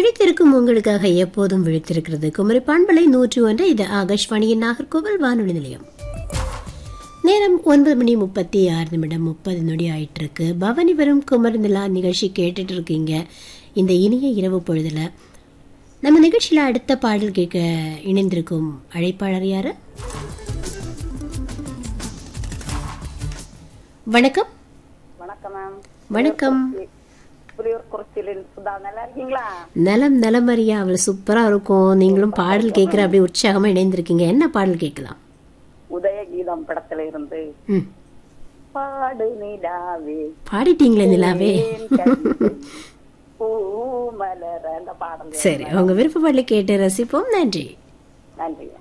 விழித்திருக்கும் உங்களுக்காக எப்போதும் விழித்திருக்கிறது குமரி பண்பலை நூற்றி ஒன்று இது ஆகாஷ்வாணியின் நாகர்கோவில் வானொலி நிலையம் நேரம் ஒன்பது மணி முப்பத்தி ஆறு நிமிடம் முப்பது நொடி ஆயிட்டு இருக்கு பவனி வரும் குமர் நிலா நிகழ்ச்சி கேட்டுட்டு இருக்கீங்க இந்த இனிய இரவு பொழுதுல நம்ம நிகழ்ச்சியில அடுத்த பாடல் கேட்க இணைந்திருக்கும் அழைப்பாளர் யாரு வணக்கம் வணக்கம் மேம் வணக்கம் புலியூர் குறிச்சியில் சுதா நல்லா இருக்கீங்களா நலம் நலமறியா அவள் சூப்பரா இருக்கும் நீங்களும் பாடல் கேட்கிற அப்படியே உற்சாகமா இணைந்திருக்கீங்க என்ன பாடல் கேட்கலாம் உதயகீதம் படத்துல இருந்து ம் பாடு நிலாவே பாடிட்டீங்களே நிலாவே ஏன் கவிதை பூ மலர அந்த பாடல் சரி உங்க விருப்ப பாடலை கேட்டு ரசிப்போம் நன்றி நன்றி